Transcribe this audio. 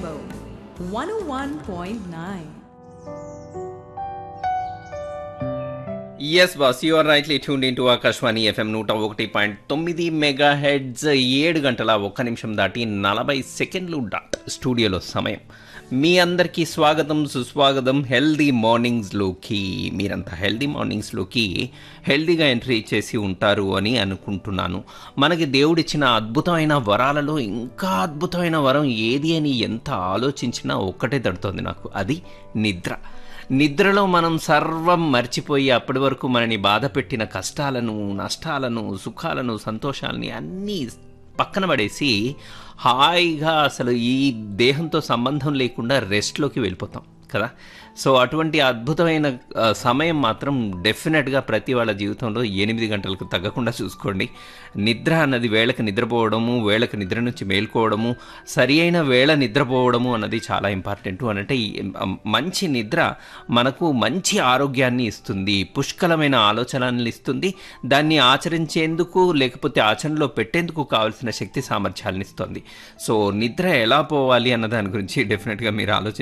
Rainbow 101.9. Yes boss you are rightly tuned in to Akashvani FM నూట ఒకటి point తొమ్మిది mega heads ఏడు గంటల ఒక్క నిమిషం దాటి నలభై సెకండ్లు డాట్ స్టూడియోలో సమయం మీ అందరికీ స్వాగతం సుస్వాగతం హెల్దీ మార్నింగ్స్లోకి మీరంతా హెల్దీ మార్నింగ్స్లోకి హెల్దీగా ఎంట్రీ చేసి ఉంటారు అని అనుకుంటున్నాను మనకి దేవుడిచ్చిన అద్భుతమైన వరాలలో ఇంకా అద్భుతమైన వరం ఏది అని ఎంత ఆలోచించినా ఒక్కటే తడుతోంది నాకు అది నిద్ర నిద్రలో మనం సర్వం మర్చిపోయి అప్పటి వరకు మనని బాధ పెట్టిన కష్టాలను నష్టాలను సుఖాలను సంతోషాలని అన్నీ పక్కన పడేసి హాయిగా అసలు ఈ దేహంతో సంబంధం లేకుండా రెస్ట్లోకి వెళ్ళిపోతాం కదా సో అటువంటి అద్భుతమైన ఆ, సమయం మాత్రం డెఫినెట్గా ప్రతి వాళ్ళ జీవితంలో ఎనిమిది గంటలకు తగ్గకుండా చూసుకోండి నిద్ర అన్నది వేళకు నిద్రపోవడము వేళకు నిద్ర నుంచి మేల్కోవడము సరి అయిన వేళ నిద్రపోవడము అన్నది చాలా ఇంపార్టెంట్ అనంటే ఈ, ఆ, మంచి నిద్ర మనకు మంచి ఆరోగ్యాన్ని ఇస్తుంది పుష్కలమైన ఆలోచనలు ఇస్తుంది దాన్ని ఆచరించేందుకు లేకపోతే ఆచరణలో పెట్టేందుకు కావాల్సిన శక్తి సామర్థ్యాలను ఇస్తుంది సో నిద్ర ఎలా పోవాలి అన్న దాని గురించి డెఫినెట్గా మీరు ఆలోచించి